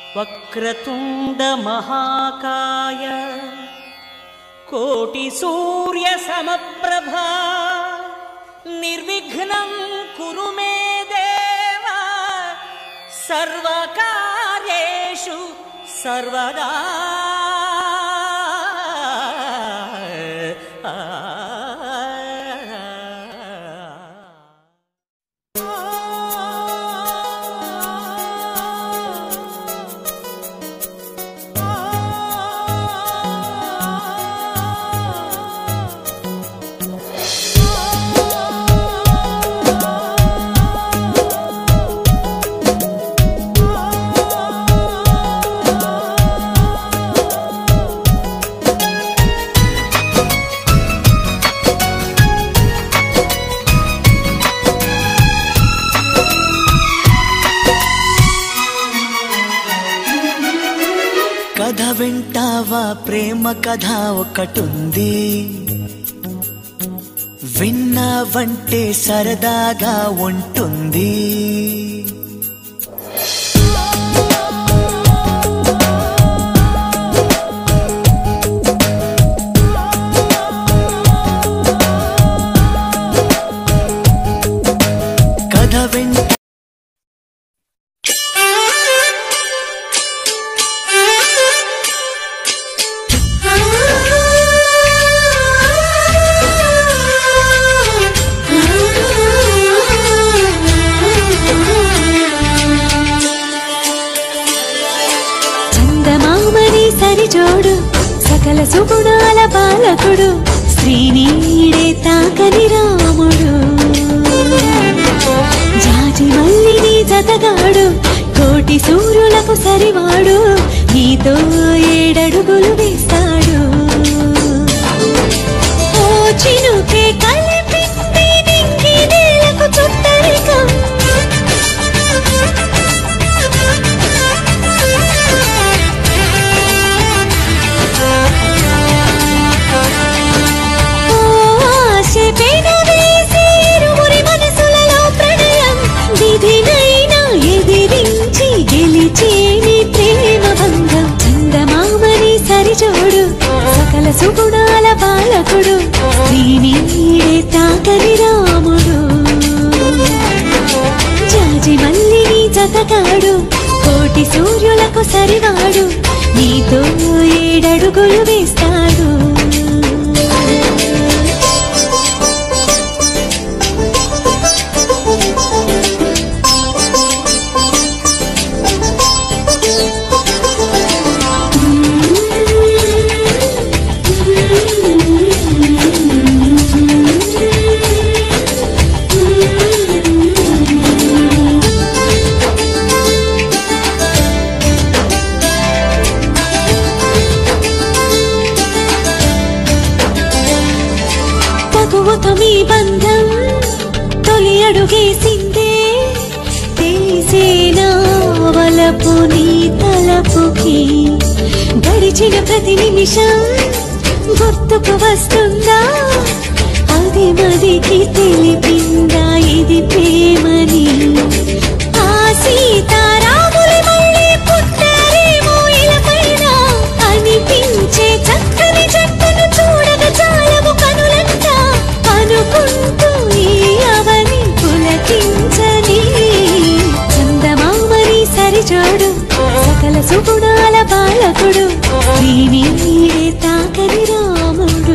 वक्रतुण्डमहाकाय कोटिसूर्यसमप्रभा निर्विघ्नं कुरु मे देव सर्वकार्येषु सर्वदा కథ వింటావా ప్రేమ కథ ఒకటుంది విన్నావంటే సరదాగా ఉంటుంది కథ వింట చందమామని సరిజోడు సకల సుగుణాల బాలకుడు శ్రీనీడే తాకని రాముడు జాజి మల్లిని జతగాడు కోటి సూర్యులకు సరివాడు నీతో ఏడడుగులు వేస్తాడు ఓ చినుకే కలిపింది నింగి నేలకు చుట్టరికం ఆశ పెనవేసి ఇరువురి మనసులలో ప్రణయం విధినైనా ఎదిరించి గెలిచేని ప్రేమ భంగం చందమామని సరిజోడు సకల సుగుణాల బాలకుడు దీనిడే తాకని రాముడు జాజి మల్లిని జతగాడు కోటి సూర్యులకు సరివాడు నీతో ఏడడుగులు వేస్తాడు తగువతో మీ బంధం తొలి అడుగేసిందే తెలిసేనా వలపు నీ తలపుకి గడిచిన ప్రతి నిమిషం గుర్తుకు వస్తుందా అది మదికి తెలిపిందా ఇది ప్రేమని ఆ సీతారాములు మళ్ళీ పుట్టారేమో ఇలపైన అనిపించే చక్కని జట్టును చూడగ చాలము కనులంట అనుకుంటూ ఈ అవని పులకించని చందమామని సరిజోడు సకల సుగుణాల బాలకుడు దీని నీడే తాకని రాముడు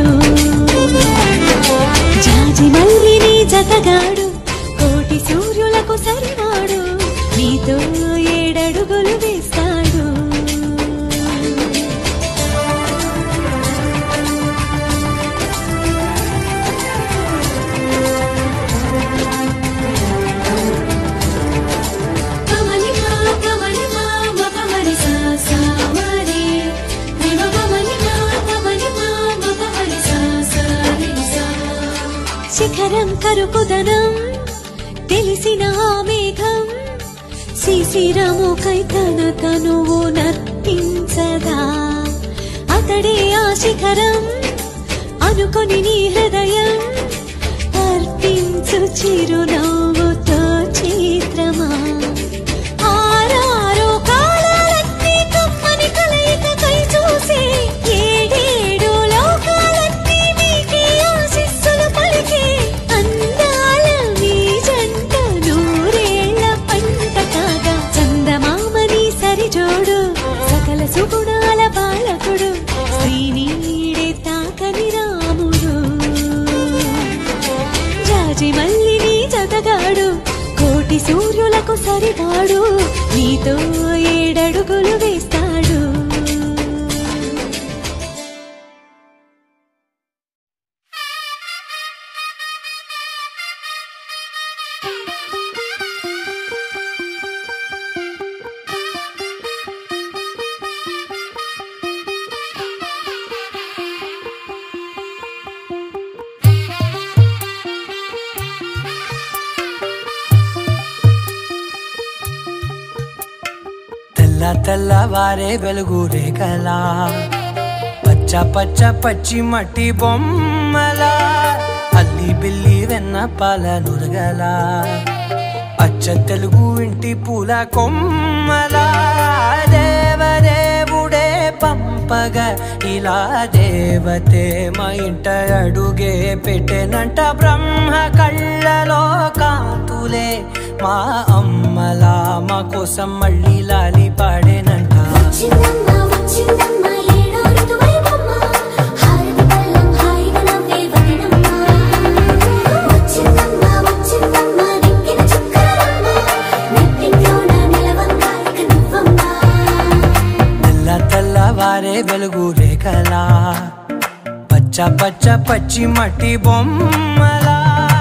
జాజి మల్లిని జతగాడు కోటి సూర్యులకు సరివాడు నీతో ఏడడుగులు వేస్తాడు కమలి మా కమలి మా మ కమలి సా సా మరి రి మ కమలి మా కమలి మా మ కమలి సా సా రి సా శిఖరం కరుకుదనం తెలిసిన ఆ మేఘం శిశిరముకై తన తనువు నర్తించదా అతడే ఆ శిఖరం అనుకొని నీ హృదయం అర్పించు చిరునవ్వుతో చిత్రమా ఆరారో కాలాలన్నీ వాడు కోటి సూర్యులకు సరివాడు నీతో ఏడడుగులు వేస్తాడు తెల్ల తెల్లవారే వెలుగు రేఖలా పచ్చ పచ్చ పచ్చి మట్టి బొమ్మలా అల్లి బిల్లి వెన్న పాల నురగలా అచ్చ తెలుగు ఇంటి పూల కొమ్మలా దేవదేవుడే పంపగ ఇలా దేవతే మా ఇంట అడుగే పెట్టెనంట బ్రహ్మ కళ్ళలో కాంతులే మా అమ్మలా మా కోసం మళ్ళీ లాలి పాడేనంట వచ్చిందమ్మ వచ్చిందమ్మ ఏడో ఋతువైవమ్మ హారతి పళ్ళం హాయిగా నవ్వే వదినమ్మ వచ్చిందమ్మ వచ్చిందమ్మ నెక్కిన చుక్కలమ్మ నెట్టింట్లోన నిలవంగా ఇక నువ్వమ్మ తెల్ల తెల్లవారే వెలుగు రేఖలా పచ్చ పచ్చ పచ్చి మట్టి బొమ్మలా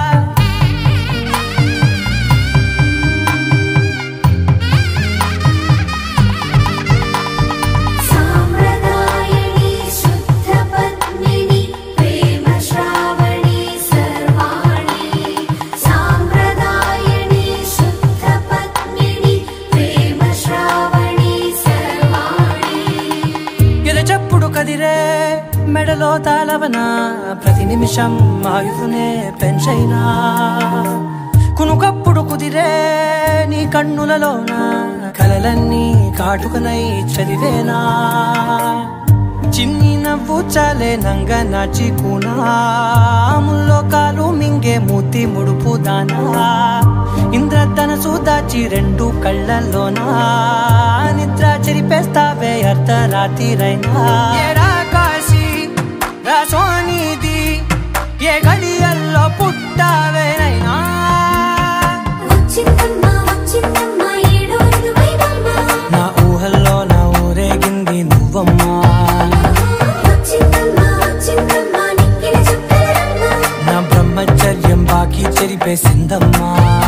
సామ్రదాయని శుద్ధ పద్మిని ప్రేమ శ్రావణి సర్వాణి సామ్రదాయని శుద్ధ పద్మిని ప్రేమ శ్రావణి సర్వాణి ఎద చప్పుడు కదిరే మెడలో తాళవన ప్రతి నిమిషం ఆయుధునే పెంచైనా కునుకప్పుడు కుదిరే నీ కన్నులలోన కలలన్నీ కాటుకనై చదివేనా చిన్ని నవ్వు చాలే నంగ నాచి ముల్లో కాలు మింగే మూతి ముడుపు దానా ఇంద్రధనసు దాచి రెండు కళ్ళల్లోనా నిద్ర చెరిపేస్తావే అర్ధరాత్రిరైనా ఏరా కాశీ రాసోనిది ఏ గడియల్లో పుట్టావేనైనా వచ్చిందమ్మ వచ్చిందమ్మ ఏడో ఋతువైవమ్మ నా ఊహల్లో నా ఊరేగింది నువ్వమ్మా వచ్చిందమ్మ వచ్చిందమ్మ నెక్కిన చుక్కలమ్మ నా బ్రహ్మచర్యం బాకీ చెరిపేసిందమ్మా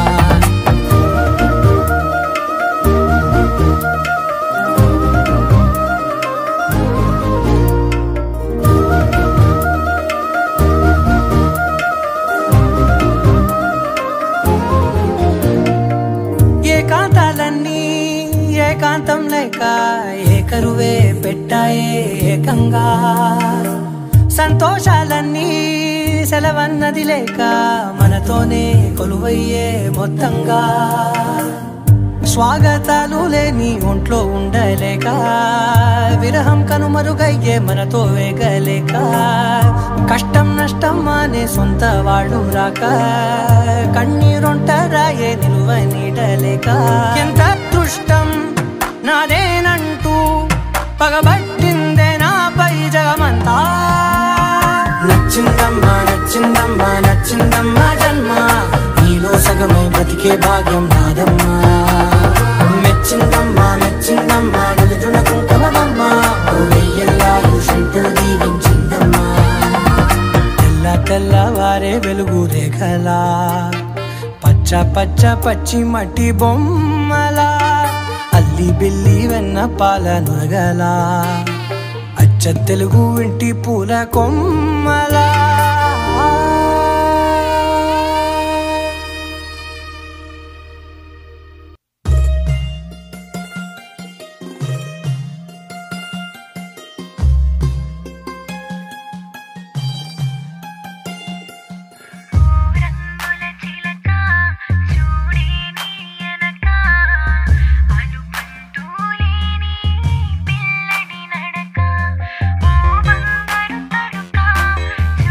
ఏకాంతాలన్నీ ఏకాంతం లేక ఏకరువే పెట్టాయే ఏకంగా సంతోషాలన్నీ సెలవన్నది లేక మనతోనే కొలువయ్యే మొత్తంగా స్వాగతాలు లేని ఒంట్లో ఉండలేక విరహం కనుమరుగయ్యే మనతో వేగలేక కష్టం నష్టం అనే సొంత వాడు రాక కన్నీరొంటరాయే నిలువ నీడలేక ఎంత అదృష్టం నాదేనంటూ పగబట్టిందే నాపై జగమంతా నచ్చిందమ్మా నచ్చిందమ్మా నచ్చిందమ్మా జన్మ నీలో సగమై బ్రతికే భాగ్యం నాదమ్మా మెచ్చిందమ్మా మెచ్చిందమ్మా నిలుతున్న కుంకుమమ్మా వెయ్యల్లాలు శంకరు దీవించిందమ్మా తెల్ల తెల్లవారే వెలుగు రేఖలా పచ్చ పచ్చ పచ్చి మట్టి బొమ్మలా అల్లి బిల్లి వెన్న పాల నురగలా అచ్చ తెలుగు ఇంటి పూల కొమ్మలా రంగుల చిలక చూడే నీయనక అనుకుంటూ లేని పిల్లడి నడక ఓ బంగారు తడుక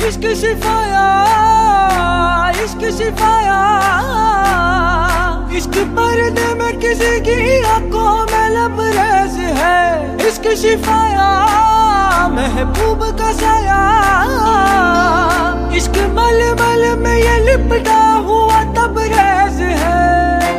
इश्क सिफाया इश्क सिफाया इश्क पर्दे में किसी की आंखों में लबरेज है इश्क सिफाया महबूब का साया इश्क मल मल में ये लिपटा हुआ तबरेज है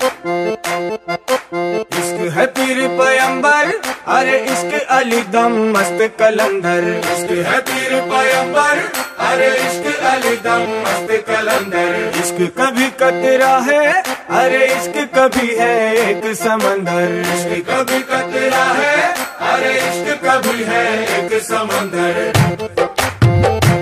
इश्क है पीर पैंबर अरे इश्क अली दम मस्त कलंदर इश्क है पीर पैंबर अरे इश्क अली दम मस्त कलंदर इश्क कभी कतरा है अरे इश्क कभी है एक समंदर इश्क कभी कतरा है अरे इश्क कभी है एक समंदर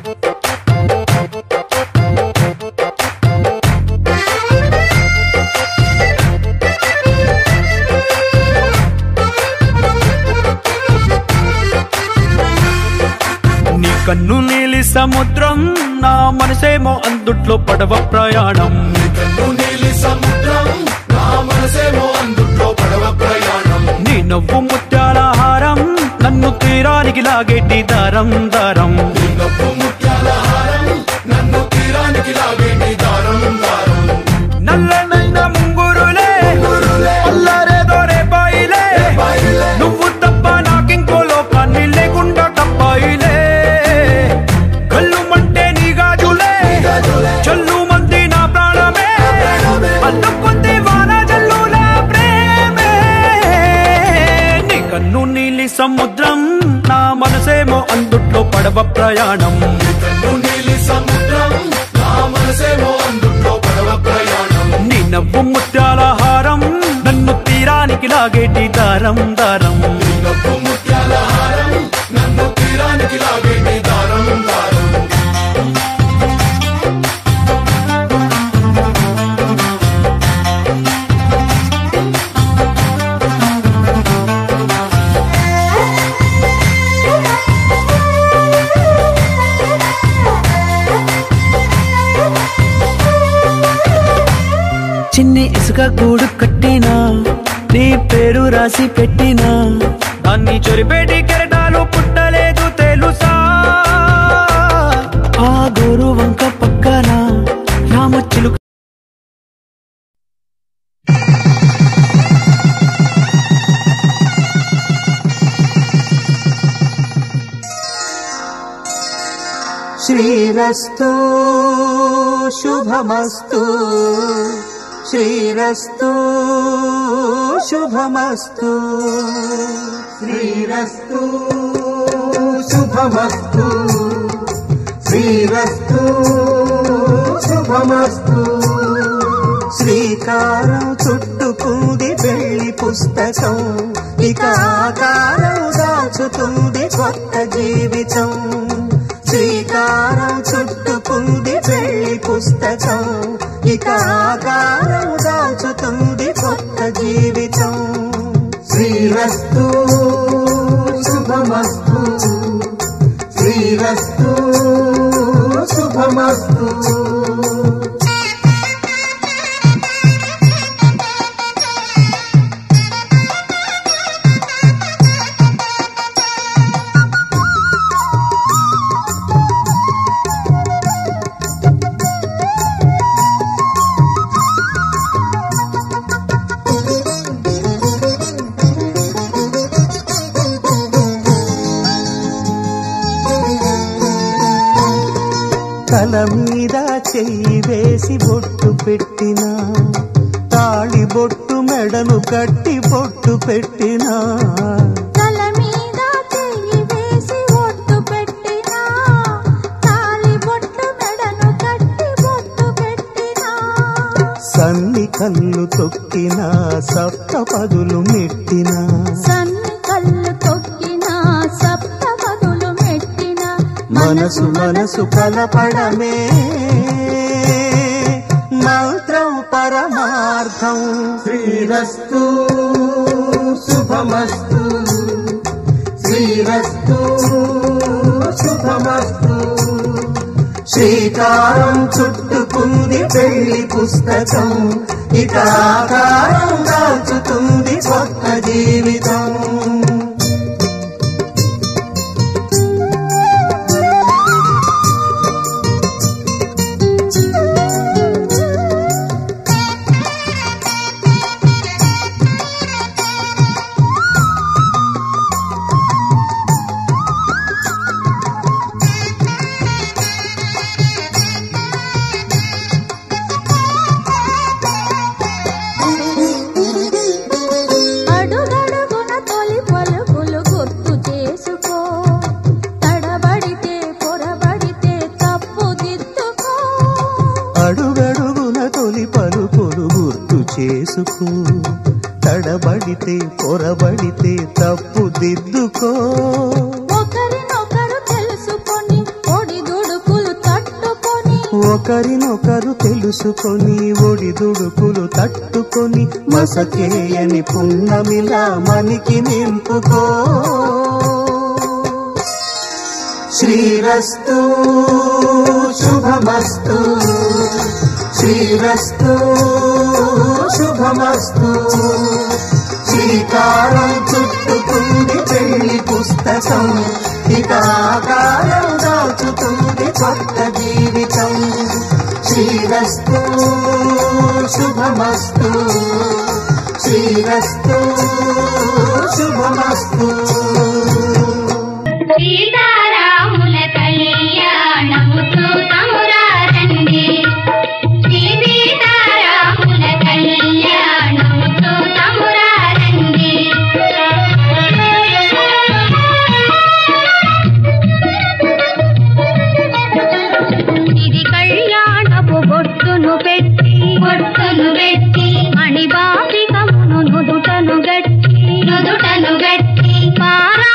నీ కన్ను నీలి సముద్రం నా మనసేమో అందుట్లో పడవ ప్రయాణం నీలి సముద్రం నా మనసేమో అందుట్లో పడవ ప్రయాణం నీ నవ్వు ముత్యాల హారం నన్ను తీరానికి లాగేటి దారం దారం నవ్వు ముత్యాల హారం నన్ను తీరానికి లాగేటి దారం దారం నల్లనైన ముంగురులే అల్లారేదో రేపాయిలే నువ్వు తప్ప నాకింకో లోకాన్ని లేకుండా తప్పాయిలే కళ్ళు మంటే నీ గాజులే చల్లు మంది నా ప్రాణమే అల్లం కొద్ది వాన జల్లుల ప్రేమే నీ కన్ను నీలి సముద్రం నా మనసేమో అందుట్లో పడవ ప్రయాణం కన్ను నీలి సముద్రం నా మనసేమో అందుట్లో పడవ ప్రయాణం నీ నవ్వు ముత్యాల హారం నన్ను తీరానికి లాగేటి దారం దారం నవ్వు ముత్యాల హారం నన్ను తీరానికి లాగేటి దారం దారం చిన్ని ఇసుక గూడు కట్టినా నీ పేరు రాసి పెట్టినా దాన్ని చొరిపేటి కెరటాలు పుట్టలేదు తెలుసా ఆ గోరు వంక పక్కన రామచిలుక శ్రీరస్తు శుభమస్తు శ్రీరస్తు శుభమస్తు శ్రీరస్తు శుభమస్తు శ్రీరస్తు శుభమస్తు శ్రీకారం చుట్టుకుంది వెళ్ళి పుస్తకం ఇక ఆకారం దాచుతుంది కొత్త జీవితం శ్రీకారం చుట్టుకుంది వెళ్ళి పుస్తకం ఇక ఆకారం దాచుతుంది కొత్త జీవితం శ్రీరస్తు శుభమస్తు శ్రీరస్తు శుభమస్తు తల మీద చెయ్యి వేసి బొట్టు పెట్టినా తాళి బొట్టు మెడను కట్టి బొట్టు పెట్టినా తల మీద చెయ్యి వేసి ఒట్టు పెట్టినా తాళి బొట్టు మెడను కట్టి బొట్టు పెట్టినా సన్ని కళ్ళు తొక్కినా సప్త పదులు మెట్టినా సన్ని కళ్ళు తొక్కినా సప్త పదులు మెట్టినా మనసు మనసు కలపడమే మంత్రం పరమార్థం శ్రీరస్తు శుభమస్తు శ్రీరస్తు శుభమస్తు శ్రీకారం చుట్టుకుంది పెళ్లి పుస్తకం ఇక ఆకారం దాచుతుంది కొత్త జీవితం తెలుసుకో తడబడితే పొరబడితే తప్పు దిద్దుకో ఒకరినొకరు తెలుసుకొని ఒడిదుడుకులు తట్టుకొని ఒకరినొకరు తెలుసుకొని ఒడిదుడుకులు తట్టుకొని మసకేయని పున్నమిలా మనికి నింపుకో శ్రీరస్తు శుభమస్తు శ్రీరస్తు శుభమస్తు శ్రీకారం చుట్టుకుంది పెళ్లి పుస్తకం ఇక ఆకారం దాచుతుంది కొత్త జీవితం శ్రీరస్తు శుభమస్తు శ్రీరస్తు శుభమస్తు సీతారాముల కళ్యాణము చూతమురారండి శ్రీ సీతారాముల కళ్యాణము చూతమురారండి ఇది కళ్యాణపు బొట్టును పెట్టి బొట్టును పెట్టి మణిబాసికమును నుదుటను గట్టి నుదుటను గట్టి పార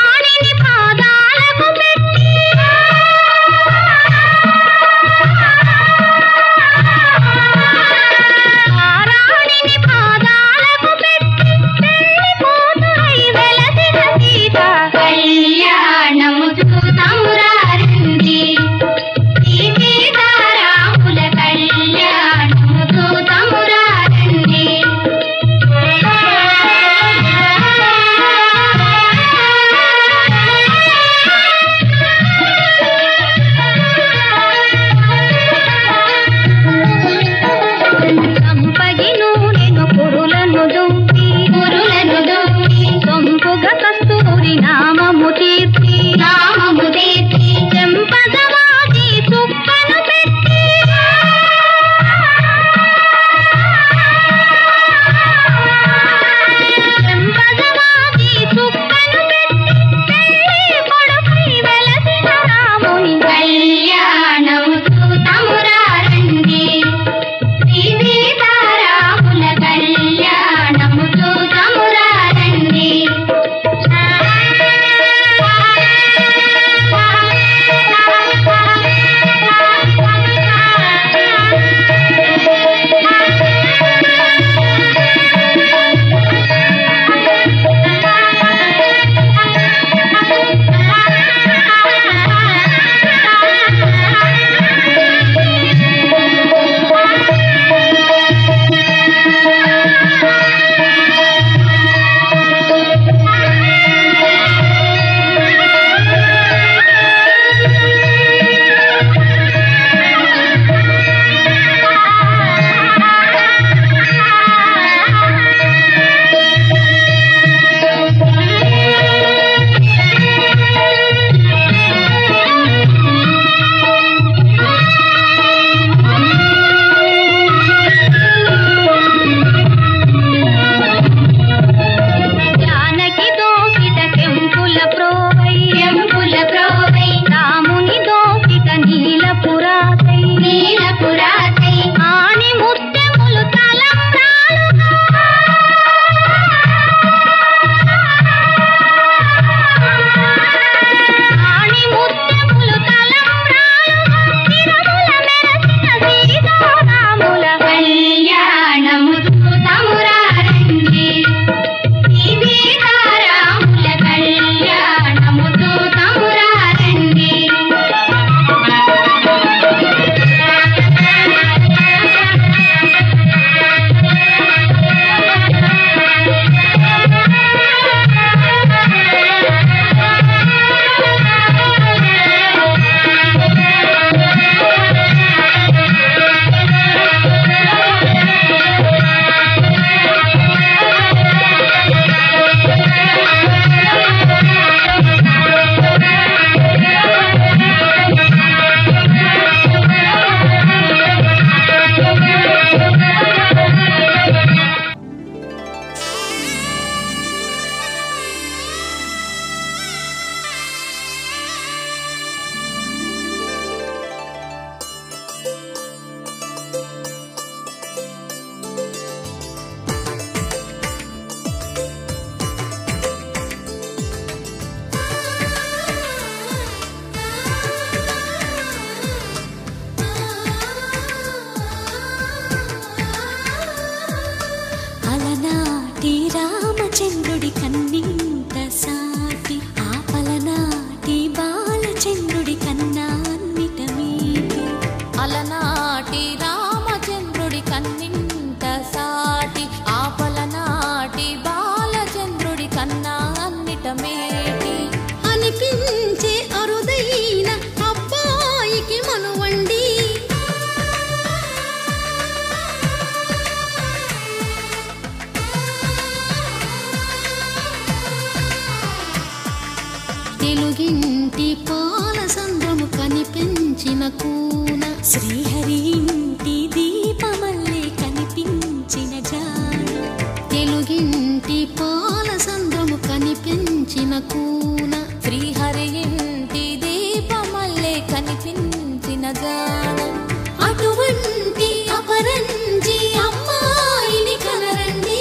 పూన శ్రీహరి ఇంటి దీపమల్లే కనిపించిన జాడ తెలుగింటి పాల సంద్రము కనిపించిన కూన శ్రీహరి ఇంటి దీపమల్లే కనిపించిన జాడ అటువంటి అపరంజి అమ్మాయిని కనరండి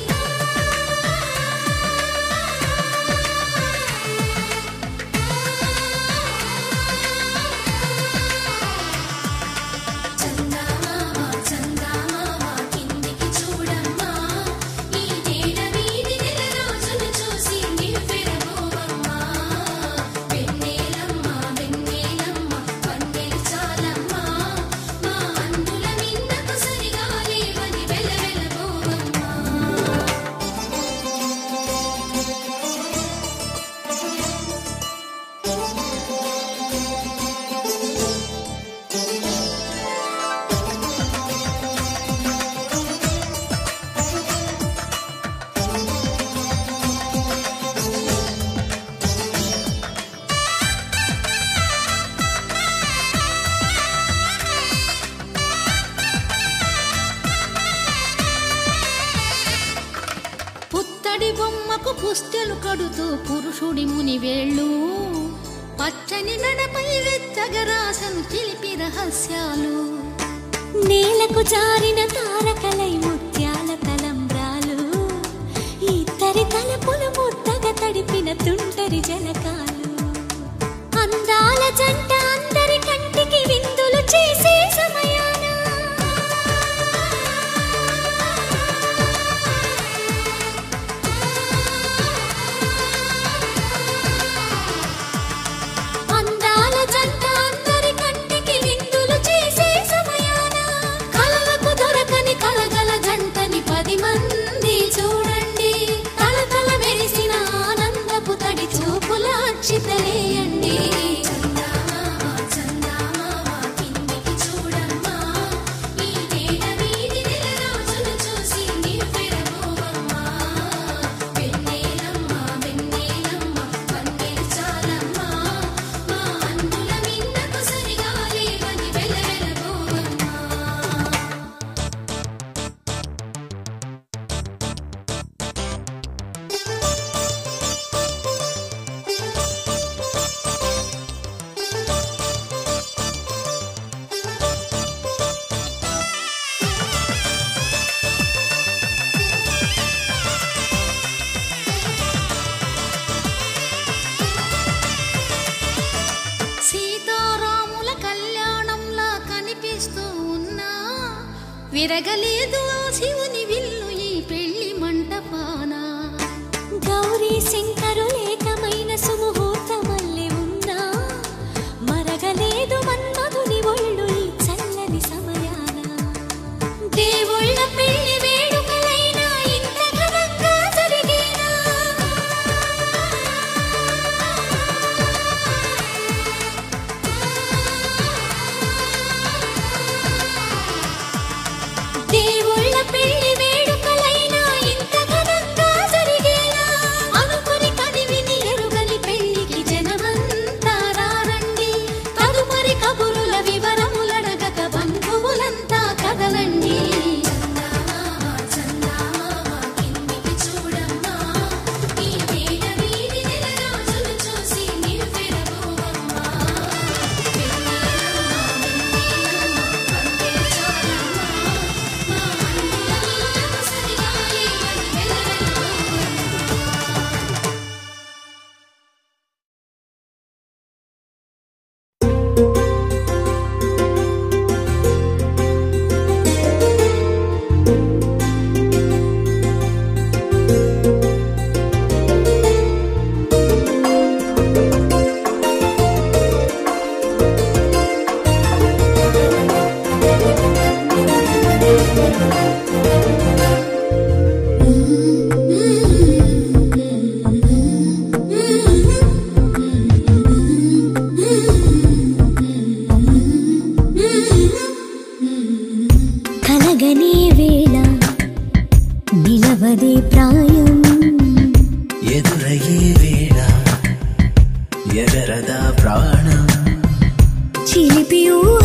చందమామ చందమామ కిందికి చూడమ్మా ఈ నేల వీధి నెల రోజులు చూసి నివ్వెరబోవమ్మా వెన్నెలమ్మ వెన్నెలమ్మ వన్నెలు చాలమ్మా మా అందుల నిన్నకు సరిగా లేవని వెలవెలబోవమ్మా పుత్తడి బొమ్మకు పుస్తెలు కడుతూ పురుషుడి ముని వేళ్ళు పచ్చని నడపై వెచ్చగరాసను చిలిపి రహస్యాలు నేలకు జారిన తారకలై ముత్యాల తలంబ్రాలు ఇద్దరి తలపులు ముద్దగా తడిపిన తుంటరి జలకాలు అందాల జంట అందరి కంటికి విందులు చేసే సమయాన అందాల జంట అందరి కంటికి విందులు చేసే సమయాన కలలకు దొరకని కలగల జంటని పది మంది చూడండి తల తల మెరిసిన ఆనందపు తడి చూపుల అక్షితలేయండి చందమామ చందమామ కిందికి చూడమ్మా ఈ నేల వీధి నెల రోజులు చూసి నివ్వెరబోవమ్మా వెన్నెలమ్మ వెన్నెలమ్మ వన్నెలు చాలమ్మా మా అందుల మిన్నకు సరిగా లేవని వెలవెలబోవమ్మా సీతారాముల కళ్యాణంలా కనిపిస్తూ ఉన్నా విరగలేదు ఆ శివుని విల్లు ఈ పెళ్లి మంటపాన గౌరీ శంకరులేకమైన సుముహూర్తమల్లె ఉన్నా మరగలేదు మన్మధుని ఒళ్ళు ఈ చల్లని సమయాన దేవుళ్ళ పెళ్లి వేడుకలైనా ఇంత ఘనంగా జరిగేనా దేవుళ్ళ పెళ్లి వేడుకలైనా ఇంత ఘనంగా జరిగేనా అనుకుని కనివిని ఎరుగని పెళ్లికి జనమంతా రారండి తదుపరి కబురుల వివరములడగక బంధువులంతా కదలండి చందమామ చందమామ కిందికి చూడమ్మా ఈ వేడ వీధి నెల రోజులు చూసి నివ్వెరబోవమ్మా వెన్నెలమ్మ వెన్నెలమ్మ వన్నెలు చాలమ్మా మా అందుల నిన్నకు సరిగా లేవని వెలవెలబోవమ్మా కలగనే వేళ నిలవదే ప్రాయం ఎదురయ్యే వేళ ఎగరదా ప్రాణం చిలిపి ఊహ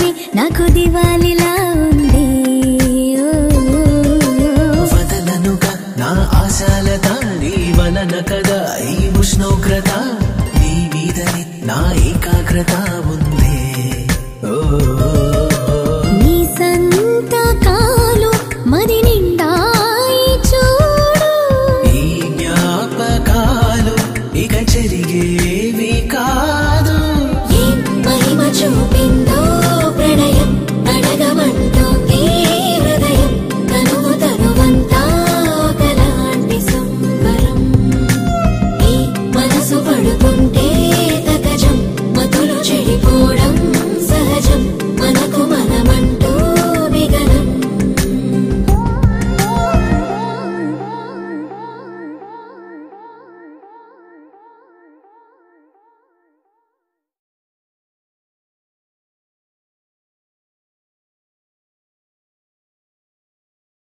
కోసమే నాకు దివాలిలా ఉంది ఓ, వదలనుగా నా ఆశాలత నీ వలన కదా ఈ ఉష్ణోగ్రత నీ మీదని నా ఏకాగ్రత ఉందే ఓ